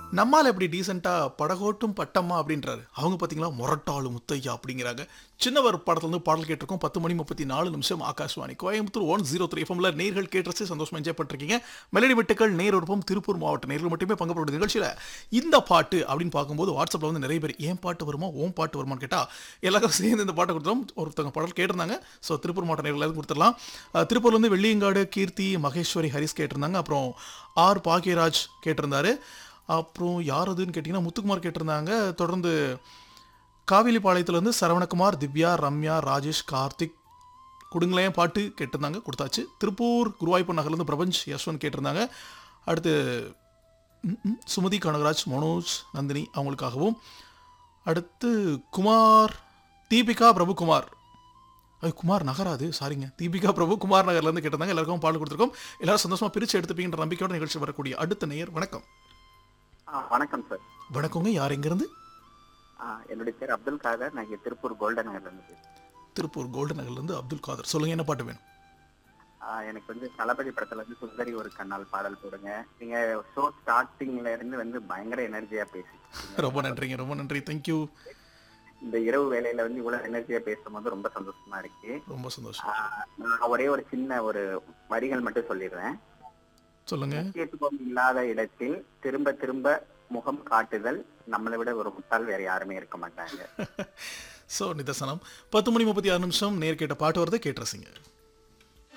நம்மால் எப்படி டீசெண்டாக படகோட்டும் பட்டம்மா அப்படின்றாரு அவங்க பார்த்தீங்களா முரட்டாளு முத்தையா அப்படிங்கிறாங்க சின்னவர் படத்துல இருந்து பாடல் கேட்டிருக்கோம் பத்து மணி முப்பத்தி நாலு நிமிஷம் Akashvani Coimbatore one zero three எஃப்எம்ல நேர்கள் கேட்டு சந்தோஷமா என்ஜாய் பண்ணிருக்கீங்க மெலடி வெட்டுக்கள் நேர் விருப்பம் திருப்பூர் மாவட்ட நேர்கள் மட்டுமே பங்கு பெறும் நிகழ்ச்சியில் இந்த பாட்டு அப்படின்னு பார்க்கும்போது வாட்ஸ்அப்பில் வந்து நிறைய பேர் ஏன் பாட்டு வருமா ஓம் பாட்டு வருமான்னு கேட்டால் எல்லாரும் சேர்ந்து இந்த பாட்டை கொடுத்தோம் ஒருத்தவங்க பாடல் கேட்டிருந்தாங்க ஸோ திருப்பூர் மாவட்ட நேர்கள் கொடுத்துடலாம் அஹ், திருப்பூர்லேருந்து வெள்ளியங்காடு கீர்த்தி மகேஸ்வரி ஹரிஸ் கேட்டிருந்தாங்க அப்புறம் ஆர் பாக்யராஜ் கேட்டிருந்தாரு அப்புறம் யார் அதுன்னு கேட்டிங்கன்னா முத்துக்குமார் கேட்டிருந்தாங்க தொடர்ந்து காவிலிப்பாளையத்துலேருந்து சரவணகுமார் திவ்யா ரம்யா ராஜேஷ் கார்த்திக் கொடுங்களேன் பாட்டு கேட்டிருந்தாங்க கொடுத்தாச்சு திருப்பூர் குருவாய்ப்பு நகர்லேருந்து பிரபஞ்ச் யஷ்வந்த் கேட்டிருந்தாங்க அடுத்து ம், ம், சுமதி கனகராஜ் மனோஜ் நந்தினி அவங்களுக்காகவும் அடுத்து குமார் தீபிகா பிரபுகுமார் அது குமார் நகராது சாரிங்க தீபிகா பிரபு குமார் நகர்லேருந்து கேட்டிருந்தாங்க எல்லாருக்கும் பாடல் கொடுத்துருக்கோம் எல்லாரும் சந்தோஷமாக பிரித்து எடுத்துப்பீங்கன்ற நம்பிக்கையோட நிகழ்ச்சி வரக்கூடிய அடுத்த நேயர் வணக்கம் ஆ, வணக்கம் சார் வணக்கங்க யார் எங்கேருந்து ஆ, என்னுடைய பேர் அப்துல் காதர் நான் இங்க திருப்பூர் கோல்டன் நகர்ல இருந்து பேசுறேன். திருப்பூர் கோல்டன் நகர்லேருந்து அப்துல் காதர் சொல்லுங்க என்ன பாட்டு வேணும் ஆ, எனக்கு வந்து தளபதி படத்துல இருந்து சுந்தரி ஒரு கண்ணால் பாடல் போடுங்க நீங்க ஷோ ஸ்டார்டிங்ல இருந்து வந்து பயங்கர எனர்ஜியா பேசி ரொம்ப நன்றிங்க ரொம்ப நன்றி தேங்க்யூ இந்த இரவு வேலையில வந்து இவ்வளவு எனர்ஜியா பேசும்போது ரொம்ப சந்தோஷமா இருக்கு ரொம்ப சந்தோஷம் ஆ, நான் ஒரே ஒரு சின்ன ஒரு வரிகள் மட்டும் சொல்லிடுறேன் சொல்லுங்க முக்கியத்துவம் இல்லாத இடத்தில் திரும்ப திரும்ப முகம் காட்டுதல் நம்மளை விட ஒரு முட்டாள் வேற யாருமே இருக்க மாட்டாங்க ஸோ நிதர்சனம் பத்து மணி முப்பத்தி ஆறு நிமிஷம் நேர் கேட்ட பாட்டு வரதை கேட்டுறசிங்க